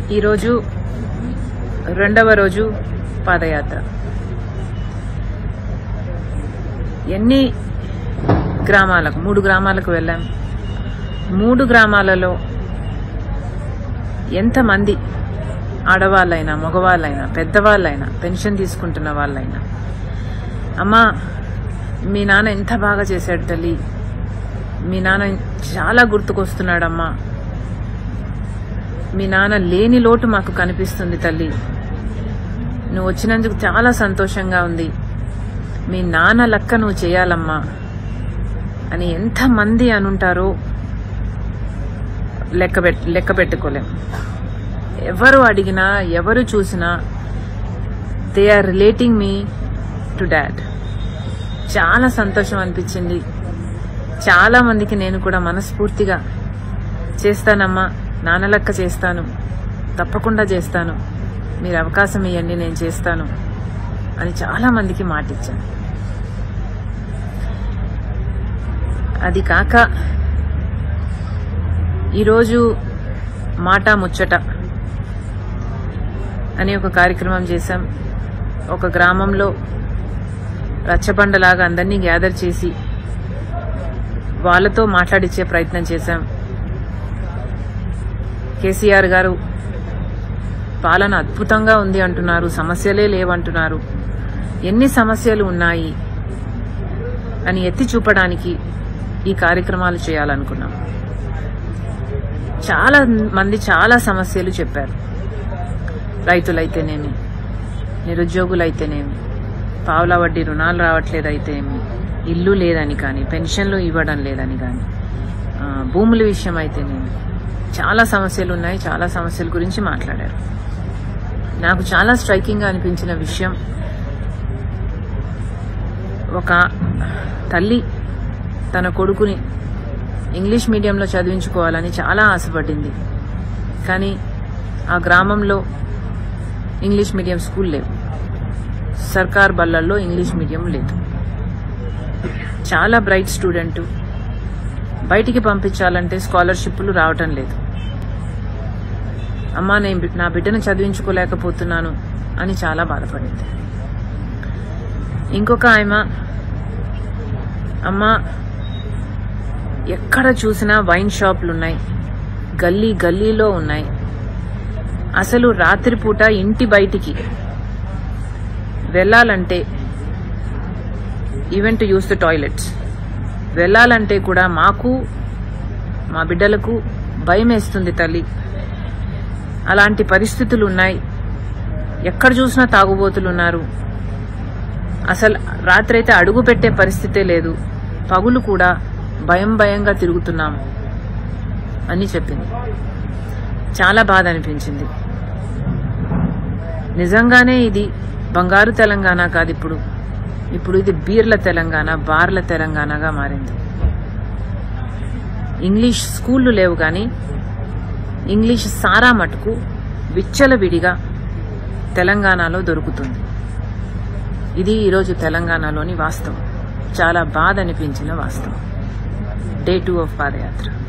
ఈరోజు రెండవ రోజు పాదయాత్ర ఎన్ని గ్రామాలకు మూడు గ్రామాలకు వెళ్ళాం మూడు గ్రామాలలో ఎంతమంది ఆడవాళ్ళైనా మగవాళ్ళైనా పెద్దవాళ్ళైనా పెన్షన్ తీసుకుంటున్న వాళ్ళైనా అమ్మా మీ నాన్న ఎంత బాగా చేశాడు తల్లి మీ నాన్న చాలా గుర్తుకొస్తున్నాడమ్మా మీ నాన్న లేని లోటు మాకు కనిపిస్తుంది తల్లి నువ్వు వచ్చినందుకు చాలా సంతోషంగా ఉంది మీ నాన్న లెక్క నువ్వు చేయాలమ్మా అని ఎంతమంది అనుంటారో లెక్క పెట్ లెక్క పెట్టుకోలేం ఎవరు అడిగినా ఎవరు చూసినా they are relating me to dad చాలా సంతోషం అనిపించింది చాలా మందికి నేను కూడా మనస్ఫూర్తిగా చేస్తానమ్మా నాన్న లెక్క చేస్తాను తప్పకుండా చేస్తాను మీరు అవకాశం ఇవ్వండి నేను చేస్తాను అని చాలా మందికి మాట ఇచ్చాను అది కాక ఈరోజు మాట ముచ్చట అని ఒక కార్యక్రమం చేశాం ఒక గ్రామంలో రచ్చబండలాగా అందరినీ గ్యాదర్ చేసి వాళ్ళతో మాట్లాడించే ప్రయత్నం చేశాం కేసీఆర్ గారు పాలన అద్భుతంగా ఉంది అంటున్నారు సమస్యలే లేవంటున్నారు ఎన్ని సమస్యలు ఉన్నాయి అని ఎత్తి చూపడానికి ఈ కార్యక్రమాలు చేయాలనుకున్నాం చాలా మంది చాలా సమస్యలు చెప్పారు రైతులైతేనేమి నిరుద్యోగులైతేనేమి పావుల వడ్డీ రుణాలు రావట్లేదైతేనేమి ఇల్లు లేదని కానీ పెన్షన్లు ఇవ్వడం లేదని కానీ ఆ, భూముల విషయం అయితేనేమి చాలా సమస్యలు ఉన్నాయి చాలా సమస్యల గురించి మాట్లాడారు నాకు చాలా స్ట్రైకింగ్గా అనిపించిన విషయం ఒక తల్లి తన కొడుకుని ఇంగ్లీష్ మీడియంలో చదివించుకోవాలని చాలా ఆశపడింది కానీ ఆ గ్రామంలో ఇంగ్లీష్ మీడియం స్కూల్ లేవు సర్కార్ బళ్ళల్లో ఇంగ్లీష్ మీడియం లేదు చాలా బ్రైట్ స్టూడెంట్ బయటికి పంపించాలంటే స్కాలర్షిప్లు రావటం లేదు అమ్మా నేను బి- నా బిడ్డను చదివించుకోలేకపోతున్నాను అని చాలా బాధపడింది ఇంకొక ఆయమ అమ్మా ఎక్కడ చూసినా వైన్ షాపులు ఉన్నాయి గల్లీ గల్లీలో ఉన్నాయి అసలు రాత్రిపూట ఇంటి బయటికి వెళ్ళాలంటే even to use the toilets వెళ్ళాలంటే కూడా మాకు మా బిడ్డలకు భయం వేస్తుంది తల్లి అలాంటి పరిస్థితులు ఉన్నాయి ఎక్కడ చూసినా తాగుబోతులు ఉన్నారు అసలు రాత్రైతే అడుగు పెట్టే పరిస్థితే లేదు పగులు కూడా భయం భయంగా తిరుగుతున్నాం అని చెప్పింది చాలా బాధ అనిపించింది నిజంగానే ఇది బంగారు తెలంగాణ కాదు ఇప్పుడు ఇప్పుడు ఇది బీర్ల తెలంగాణ బార్ల తెలంగాణగా మారింది ఇంగ్లీష్ స్కూళ్ళు లేవు కానీ ఇంగ్లీష్ సారా మటుకు విచ్చలవిడిగా తెలంగాణలో దొరుకుతుంది ఇది ఈరోజు తెలంగాణలోని వాస్తవం చాలా బాధ అనిపించిన వాస్తవం డే టూ ఆఫ్ పాదయాత్ర